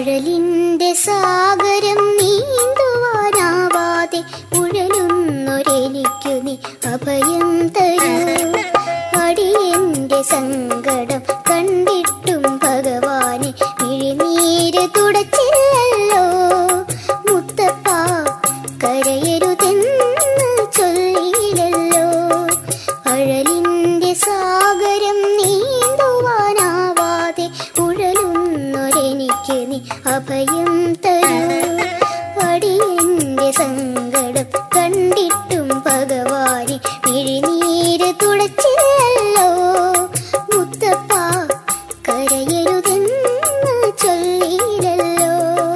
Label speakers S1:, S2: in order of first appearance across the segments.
S1: അഴലിന്റെ സാഗരം നീന്തുവാനാവാതെ ഉഴലുന്നൊരെനിക്കു നീ അഭയം തരൂ അടിയന്റെ സങ്കടം കണ്ടിട്ടും ഭഗവാനെ മിഴിനീര് തുടച്ചില്ലല്ലോ മുത്തപ്പ കരയരുതെന്ന് ചൊല്ലിയില്ലല്ലോ അഴലിന്റെ സാഗരം നീന്തുവാനാവാതെ ഉഴലുന്നൊരെനിക്ക് നീ അഭയം തരൂ അടിയന്റെ സങ്കടം കണ്ടിട്ടും ഭഗവാനെ മിഴിനീര് തുടച്ചില്ലല്ലോ മുത്തപ്പ കരയരുതെന്ന് ചൊല്ലിയില്ലല്ലോ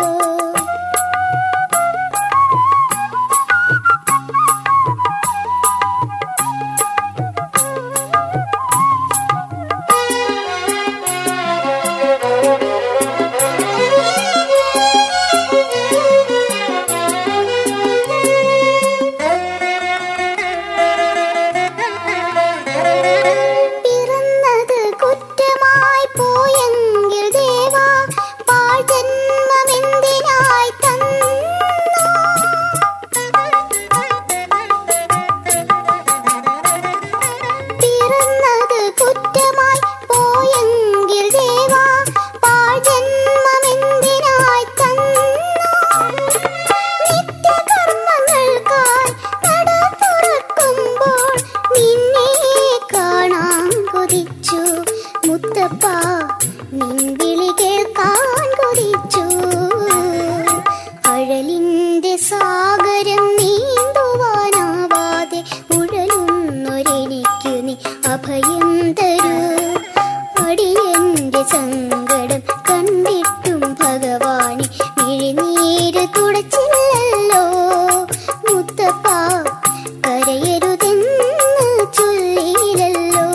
S1: പിറന്നത് കുറ്റമായി പോയെങ്കിൽ ദേവാ പാഴ്ജന്മമെന്തിനായി തന്നു പിറന്നത് കുറ്റമായി പോയെങ്കിൽ ദേവാ പാഴ്ജന്മമെന്തിനായി തന്നു നിത്യകർമ്മങ്ങൾക്കായി നട തുറക്കുമ്പോൾ നിന്നെ കാണാൻ കൊതിച്ചു മുത്തപ്പ നിൻവിളി കേൾക്കാൻ കൊതിച്ചു അഴലിന്റെ സാഗരം നീന്തുവാനാവാതെ ഉഴലുന്നൊരെനിക്കു നീ അഭയം തരൂ അടിയന്റെ സങ്കടം കണ്ടിട്ടും ഭഗവാനെ മിഴിനീര് തുടച്ചില്ലല്ലോ മുത്തപ്പ കരയരുതെന്ന് ചൊല്ലിയില്ലല്ലോ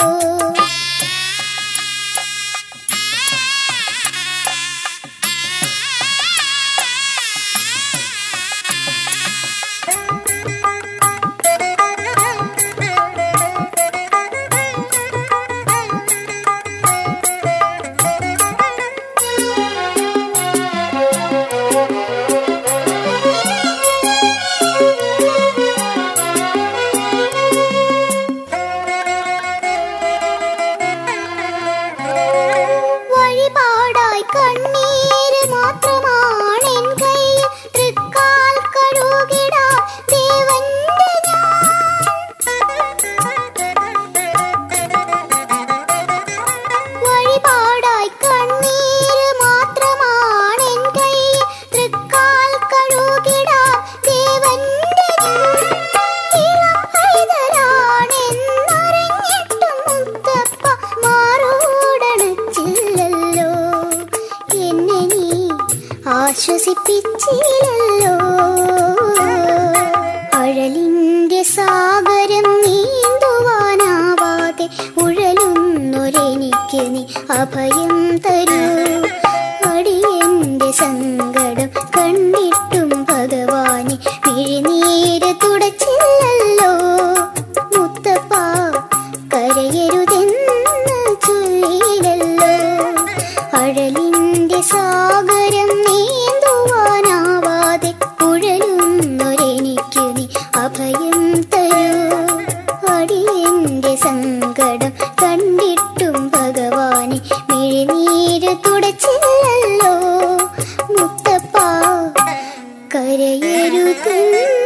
S1: വഴിപാടായി കണ്ണീര് മാത്രമാണെൻ കയ്യിൽ തൃക്കാൽ കഴുകിടാ ദേവന്റെ വഴിപാടായി കണ്ണീര് മാത്രമാണെൻ കയ്യിൽ തൃക്കാൽ കഴുകിടാ ദേവന്റെ ഇളം പൈതലാണെന്നറിഞ്ഞിട്ടും മുത്തപ്പ മാറോടണച്ചില്ലല്ലോ എന്നെ നീ ആശ്വസിപ്പിച്ചില്ലല്ലോ അഴലിന്റെ സാഗരം നീന്തുവാനാവാതെ ഉഴലുന്നൊരെനിക്ക് നീ അഭയം തരൂ അടിയന്റെ സങ്കടം കണ്ടിട്ടും ഭഗവാനെ മിഴിനീര് തുടച്ചില്ലല്ലോ മുത്തപ്പ കരയരുതെന്ന് ചൊല്ലിയില്ലല്ലോ അഴലിന്റെ സാഗരം നീന്തുവാനാവാതെ ഉഴലുന്നൊരെനിക്കു നീ അഭയം തരൂ അടിയന്റെ സങ്കടം കണ്ടിട്ടും ഭഗവാനെ മിഴിനീര് തുടച്ചില്ലല്ലോ മുത്തപ്പ കരയരുതെന്ന്